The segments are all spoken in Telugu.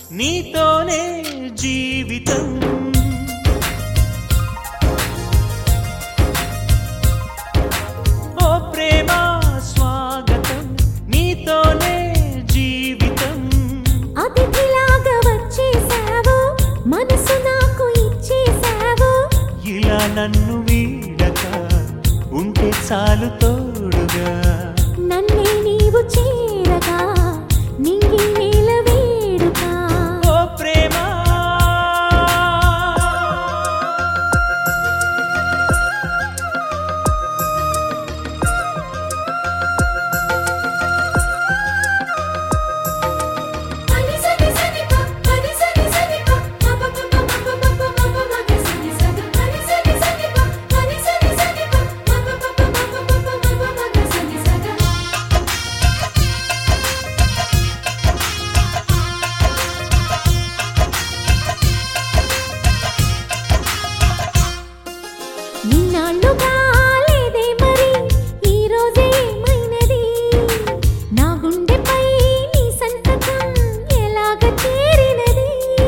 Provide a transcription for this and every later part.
నీతోనే జీవితం ఓ ప్రేమ స్వాగతం నీతోనే జీవితం అతిథిలాగా వచ్చేసావు మనసు నాకు ఇచ్చేసావు ఇలా నన్ను వీడక ఉంటే చాలు తోడుగా నన్నే నీవు చేరగా నింగి నేల వేడుక ఓ ప్రేమ నిన్నాళ్ళుగా లేదే మరి ఈ రోజే ఏమైనది నా గుండెపై నీ సంతకం ఎలాగ చేరినది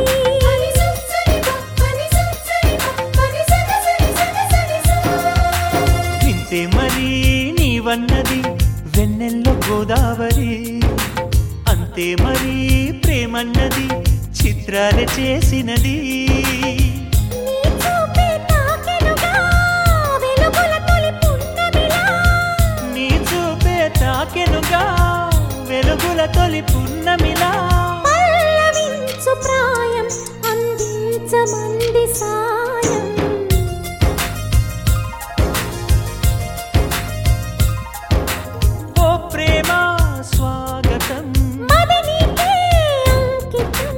వింటే మరి నీవన్నది వెన్నెల్లో గోదావరి అంతే మరి ప్రేమన్నది చిత్రాలు చేసినది నీ చూపే తాకెనుగా వెలుగుల తొలి పున్నమిలా నీ చూపే తాకెనుగా వెలుగుల తొలి పున్నమిలా పల్లవించు ప్రాయం అందించమంది సాయం ఓ ప్రేమ స్వాగతం మది నీకే అంకితం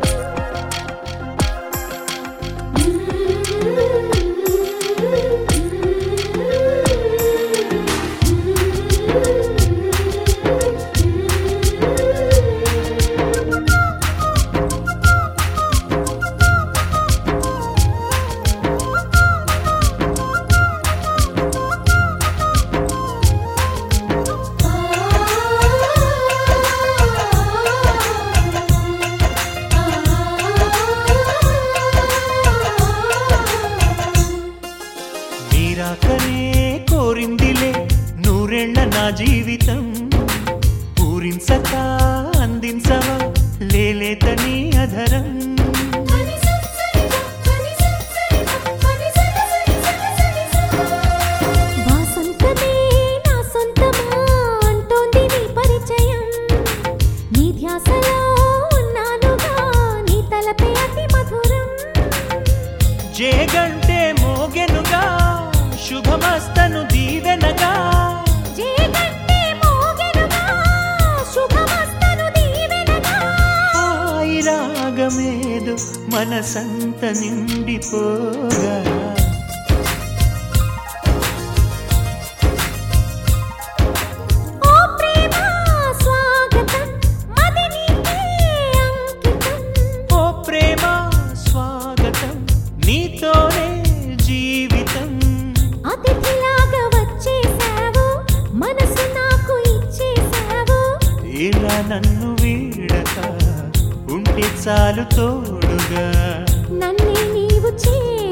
నీరాకనే కోరిందిలే నూరేళ్ల నా జీవితం పూరించక అందించవా లేలేత నీ అధరం వాసంతమే నా సొంతమా అంటోంది నీ పరిచయం నీ ధ్యాసలో ఉన్నానుగా నీ తలపే అతి మధురం జేగంటే మోగెనుగా శుభమస్తను దీవెనగా జేగంటే మోగెనుగా శుభమస్తను దీవెనగా హాయి రాగమేదు మనసంత నిండిపోగా ఓ ప్రేమ స్వాగతం మది నీకే అంకితం ఓ ప్రేమ స్వాగతం నీతోనే జీవితం అతిథిలాగా వచ్చేసావు మనసు నాకు ఇచ్చేసావు ఇలా నన్ను వీడక ఉంటే చాలు తోడుగా నన్నే నీవు చే